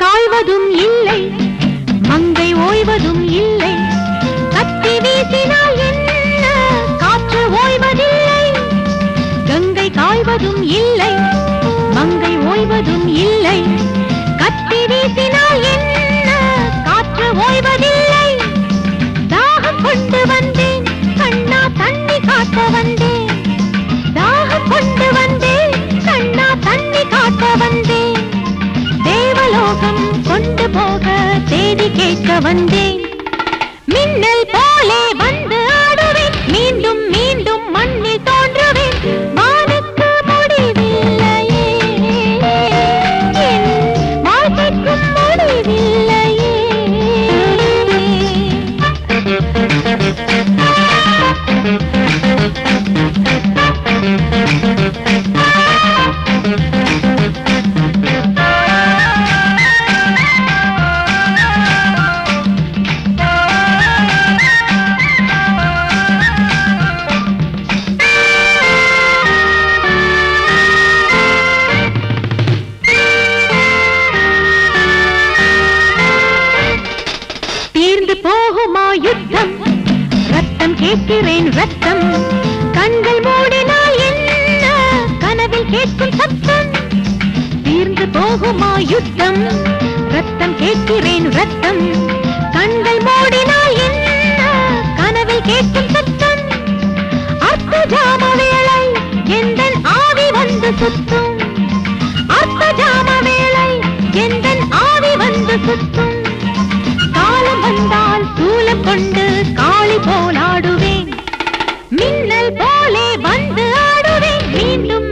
காய்வதும் இல்லை மங்கை ஓய்வதும் இல்லை கத்தி வீசினால் என்ன காற்று ஓய்வதில்லை கங்கை காய்வதும் இல்லை மங்கை ஓய்வதும் இல்லை கத்தி வீசினால் என்ன காற்று ஓய்வதில்லை தாகம் கொண்டு வந்தேன் கண்ணா தண்ணி காட்ட வந்தேன் தாகம் கொண்டு வந்தேன் கண்ணா தண்ணி காட்ட வந்தேன் தேவலோகம் கொண்டு போக தேடி கேட்க வந்தேன் மின்னல் போலே வந்து ஆடுவேன் மீண்டும் மீண்டும் மண்ணில் தோன்றுவேன் வானுக்கு முடிவில்லையே என் வாழ்க்கைக்கும் முடிவில்லையே தீர்ந்து போகுமா யுத்தம் ரத்தம் கேட்கிறேன் ரத்தம் கண்கள் மூடினால் என்ன கனவில் கேட்கும் சத்தம் தீர்ந்து போகுமா யுத்தம் ரத்தம் கேட்கிறேன் ரத்தம் கண்கள் மூடினால் என்ன கனவில் கேட்கும் சத்தம் அர்த்த ஜாம வேளை எந்தன் ஆவி வந்து சுத்தும் அர்த்த ஜாம வேளை எந்தன் ஆவி வந்து சுத்தும் காலம் வந்தால் சூலம் கொண்டு காளி போல் ஆடுவேன் மின்னல் போலே வந்து ஆடுவேன் மீண்டும்